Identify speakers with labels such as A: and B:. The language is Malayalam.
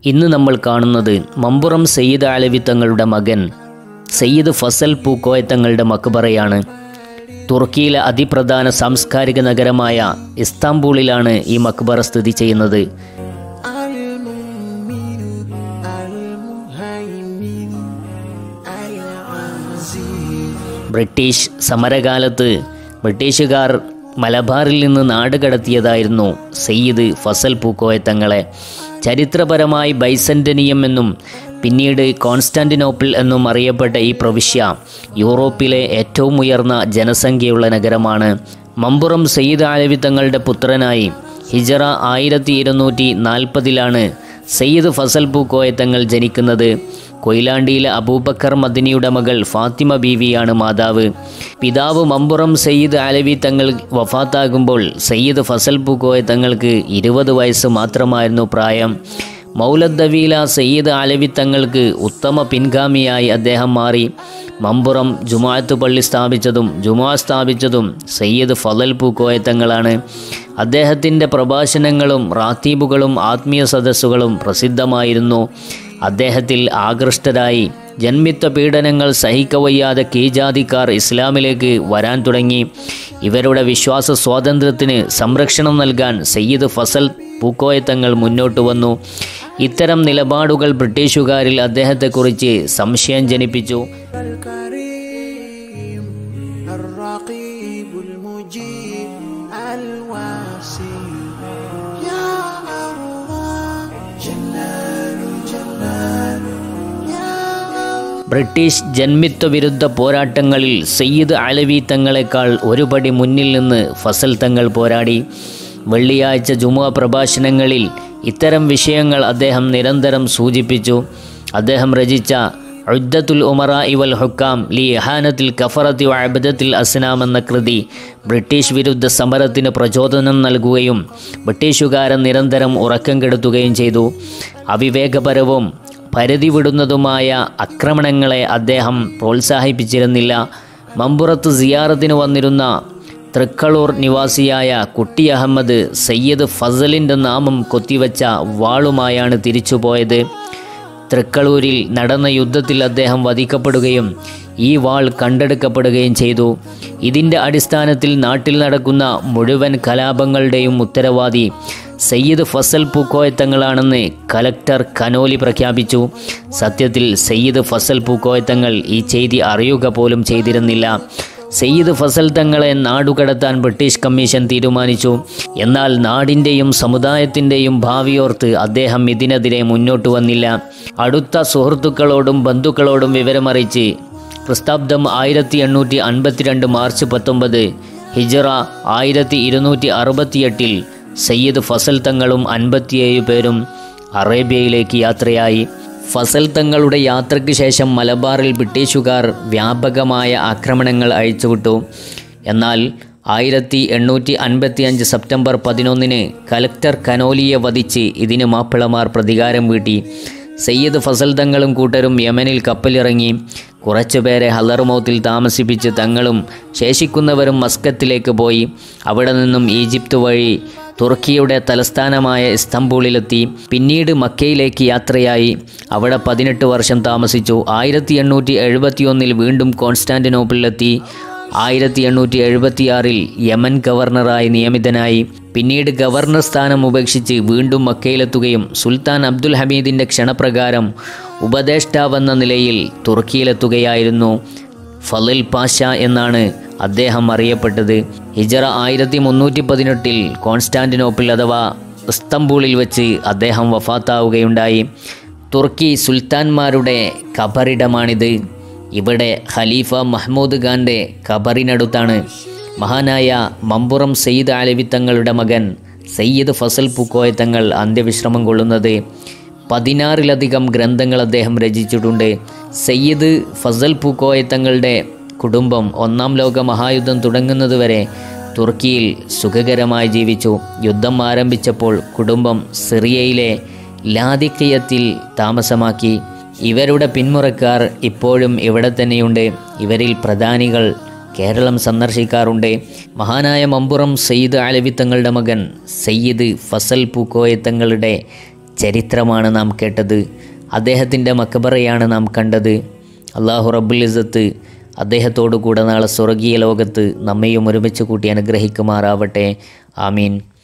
A: ഇന്ന് നമ്മൾ കാണുന്നത് മമ്പുറം സയ്യിദ് അലവി തങ്ങളുടെ മകൻ സയ്യിദ് ഫസൽ പൂക്കോയ തങ്ങളുടെ മക്ബറയാണ് തുർക്കിയിലെ അതിപ്രധാന സാംസ്കാരിക നഗരമായ ഇസ്താംബൂളിലാണ് ഈ മക്ബറ സ്ഥിതി ചെയ്യുന്നത്
B: المؤمن المهيمن العزيز
A: ബ്രിട്ടീഷ് സമരകാലത്ത് ബ്രിട്ടീഷുകാർ മലബാറിൽ നിന്ന് നാട് കടത്തിയതായിരുന്നു സയ്യിദ് ഫസൽ പൂക്കോയ തങ്ങളെ ചരിത്രപരമായി ബൈസന്റനിയം എന്നും പിന്നീട് കോൺസ്റ്റാന്റിനോപ്പിൾ എന്നും അറിയപ്പെട്ട ഈ പ്രവിശ്യ യൂറോപ്പിലെ ഏറ്റവും ഉയർന്ന ജനസംഖ്യയുള്ള നഗരമാണ് മമ്പുറം സയ്യിദ് ആലവി തങ്ങളുടെ പുത്രനായി ഹിജറ ആയിരത്തി ഇരുന്നൂറ്റി നാൽപ്പതിലാണ് സയ്യിദ് ഫസൽ പൂക്കോയ തങ്ങൾ ജനിക്കുന്നത് കൊയിലാണ്ടിയിലെ അബൂബക്കർ മദിനിയുടെ മകൾ ഫാത്തിമ ബീവിയാണ് മാതാവ് പിതാവ് മമ്പുറം സയ്യിദ് ആലവി തങ്ങൾ വഫാത്താകുമ്പോൾ സയ്യിദ് ഫസൽ പൂക്കോയ തങ്ങൾക്ക് ഇരുപത് വയസ്സ് മാത്രമായിരുന്നു പ്രായം മൗലദ്ദവീല സയ്യിദ് ആലവി തങ്ങൾക്ക് ഉത്തമ പിൻഗാമിയായി അദ്ദേഹം മാറി മമ്പുറം ജുമാഅത്ത് പള്ളി സ്ഥാപിച്ചതും ജുമാ സ്ഥാപിച്ചതും സയ്യിദ് ഫലൽ പൂക്കോയ തങ്ങളാണ് അദ്ദേഹത്തിൻ്റെ പ്രഭാഷണങ്ങളും റാത്തീബുകളും ആത്മീയ സദസ്സുകളും പ്രസിദ്ധമായിരുന്നു അദ്ദേഹത്തിൽ ആകൃഷ്ടരായി ജന്മിത്വ പീഡനങ്ങൾ സഹിക്കവയ്യാതെ കീജാതിക്കാർ ഇസ്ലാമിലേക്ക് വരാൻ തുടങ്ങി ഇവരുടെ വിശ്വാസ സ്വാതന്ത്ര്യത്തിന് സംരക്ഷണം നൽകാൻ സയ്യിദ് ഫസൽ പൂക്കോയത്തങ്ങൾ മുന്നോട്ട് വന്നു ഇത്തരം നിലപാടുകൾ ബ്രിട്ടീഷുകാരിൽ അദ്ദേഹത്തെക്കുറിച്ച് സംശയം ജനിപ്പിച്ചു
B: الكريم الرقيب المجيب الواسع يا الله جلال جلال يا الله
A: ബ്രിട്ടീഷ് ജന്മിത്വ വിരുദ്ധ പോരാട്ടങ്ങളിൽ സയ്യിദ് അലവി തങ്ങളെക്കാൾ ഒരുപടി മുന്നിൽ നിന്ന് ഫസൽ തങ്ങൾ പോരാടി വെള്ളിയാഴ്ച ജുമുഅ പ്രഭാഷണങ്ങളിൽ ഇത്തരം വിഷയങ്ങൾ അദ്ദേഹം നിരന്തരം സൂചിപ്പിച്ചു അദ്ദേഹം രചിച്ച ഉദ്ദത്തുൽ ഉമറ ഇവൽ ഹുക്കാം ലി ഇഹാനത്തിൽ കഫറത്തി അബദത്തിൽ അസ്നാം എന്ന കൃതി ബ്രിട്ടീഷ് വിരുദ്ധ സമരത്തിന് പ്രചോദനം നൽകുകയും ബ്രിട്ടീഷുകാരെ നിരന്തരം ഉറക്കം കെടുത്തുകയും ചെയ്തു അവിവേകപരവും പരിധി വിടുന്നതുമായ ആക്രമണങ്ങളെ അദ്ദേഹം പ്രോത്സാഹിപ്പിച്ചിരുന്നില്ല മമ്പുറത്ത് സിയാറത്തിന് വന്നിരുന്ന തൃക്കളൂർ നിവാസിയായ കുട്ടി അഹമ്മദ് സയ്യിദ് ഫസലിൻ്റെ നാമം കൊത്തിവെച്ച വാളുമായാണ് തിരിച്ചുപോയത് തൃക്കളൂരിൽ നടന്ന യുദ്ധത്തിൽ അദ്ദേഹം വധിക്കപ്പെടുകയും ഈ വാൾ കണ്ടെടുക്കപ്പെടുകയും ചെയ്തു ഇതിൻ്റെ അടിസ്ഥാനത്തിൽ നാട്ടിൽ നടക്കുന്ന മുഴുവൻ കലാപങ്ങളുടെയും ഉത്തരവാദി സയ്യിദ് ഫസൽ പൂക്കോയത്തങ്ങളാണെന്ന് കലക്ടർ കനോലി പ്രഖ്യാപിച്ചു സത്യത്തിൽ സയ്യിദ് ഫസൽ പൂക്കോയത്തങ്ങൾ ഈ ചെയ്തി അറിയുക പോലും ചെയ്തിരുന്നില്ല സയ്യിദ് ഫസൽ തങ്ങളെ നാടുകടത്താൻ ബ്രിട്ടീഷ് കമ്മീഷൻ തീരുമാനിച്ചു എന്നാൽ നാടിൻ്റെയും സമുദായത്തിൻ്റെയും ഭാവിയോർത്ത് അദ്ദേഹം ഇതിനെതിരെ മുന്നോട്ട് വന്നില്ല അടുത്ത സുഹൃത്തുക്കളോടും ബന്ധുക്കളോടും വിവരമറിയിച്ച് പ്രസ്താബ്ദം ആയിരത്തി എണ്ണൂറ്റി അൻപത്തിരണ്ട് മാർച്ച് പത്തൊമ്പത് ഹിജറ ആയിരത്തി ഇരുന്നൂറ്റി അറുപത്തിയെട്ടിൽ സയ്യിദ് ഫസൽ തങ്ങളും അൻപത്തിയേഴ് പേരും അറേബ്യയിലേക്ക് യാത്രയായി ഫസൽ തങ്ങളുടെ യാത്രയ്ക്ക് ശേഷം മലബാറിൽ ബ്രിട്ടീഷുകാർ വ്യാപകമായ ആക്രമണങ്ങൾ അഴിച്ചുവിട്ടു എന്നാൽ ആയിരത്തി എണ്ണൂറ്റി അൻപത്തി അഞ്ച് സെപ്റ്റംബർ പതിനൊന്നിന് കലക്ടർ കനോലിയെ വധിച്ച് ഇതിന് മാപ്പിളമാർ പ്രതികാരം വീട്ടി സയ്യിദ് ഫസൽ തങ്ങളും കൂട്ടരും യമനിൽ കപ്പലിറങ്ങി കുറച്ചുപേരെ ഹലർമൗത്തിൽ താമസിപ്പിച്ച് തങ്ങളും ശേഷിക്കുന്നവരും മസ്കത്തിലേക്ക് പോയി അവിടെ നിന്നും ഈജിപ്ത് വഴി തുർക്കിയുടെ തലസ്ഥാനമായ ഇസ്തംബൂളിലെത്തി പിന്നീട് മക്കയിലേക്ക് യാത്രയായി അവിടെ പതിനെട്ട് വർഷം താമസിച്ചു ആയിരത്തി എണ്ണൂറ്റി എഴുപത്തിയൊന്നിൽ വീണ്ടും കോൺസ്റ്റാന്റിനോപ്പിളിലെത്തി ആയിരത്തി എണ്ണൂറ്റി എഴുപത്തിയാറിൽ യമൻ ഗവർണറായി നിയമിതനായി പിന്നീട് ഗവർണർ സ്ഥാനം ഉപേക്ഷിച്ച് വീണ്ടും മക്കയിലെത്തുകയും സുൽത്താൻ അബ്ദുൽ ഹമീദിൻ്റെ ക്ഷണപ്രകാരം ഉപദേഷ്ടാവെന്ന നിലയിൽ തുർക്കിയിലെത്തുകയായിരുന്നു ഫലിൽ പാഷ എന്നാണ് അദ്ദേഹം അറിയപ്പെട്ടത് ഹിജറ ആയിരത്തി മുന്നൂറ്റി പതിനെട്ടിൽ കോൺസ്റ്റാന്റിനോപ്പിൾ അഥവാ ഇസ്തംബൂളിൽ വെച്ച് അദ്ദേഹം വഫാത്താവുകയുണ്ടായി തുർക്കി സുൽത്താൻമാരുടെ ഖബറിടമാണിത് ഇവിടെ ഖലീഫ മഹ്മൂദ് ഖാൻ്റെ ഖബറിനടുത്താണ് മഹാനായ മമ്പുറം സയ്യിദ് ആലവി തങ്ങളുടെ മകൻ സയ്യിദ് ഫസൽ പൂക്കോയ തങ്ങൾ അന്ത്യവിശ്രമം കൊള്ളുന്നത് പതിനാറിലധികം ഗ്രന്ഥങ്ങൾ അദ്ദേഹം രചിച്ചിട്ടുണ്ട് സയ്യിദ് ഫസൽ പൂക്കോയ തങ്ങളുടെ കുടുംബം ഒന്നാം ലോക മഹായുദ്ധം തുടങ്ങുന്നതുവരെ തുർക്കിയിൽ സുഖകരമായി ജീവിച്ചു യുദ്ധം ആരംഭിച്ചപ്പോൾ കുടുംബം സിറിയയിലെ ലാദിക്കയത്തിൽ താമസമാക്കി ഇവരുടെ പിന്മുറക്കാർ ഇപ്പോഴും ഇവിടെ തന്നെയുണ്ട് ഇവരിൽ പ്രധാനികൾ കേരളം സന്ദർശിക്കാറുണ്ട് മഹാനായ മമ്പുറം സയ്യിദ് അലവി തങ്ങളുടെ മകൻ സയ്യിദ് ഫസൽ പൂക്കോയ തങ്ങളുടെ ചരിത്രമാണ് നാം കേട്ടത് അദ്ദേഹത്തിൻ്റെ മക്കബറയാണ് നാം കണ്ടത് അള്ളാഹു റബ്ബുൽ ഇസത്ത് അദ്ദേഹത്തോടു കൂടെ നാളെ സ്വർഗീയ ലോകത്ത് നമ്മയും ഒരുമിച്ച് കൂട്ടി അനുഗ്രഹിക്കുമാറാവട്ടെ ആമീൻ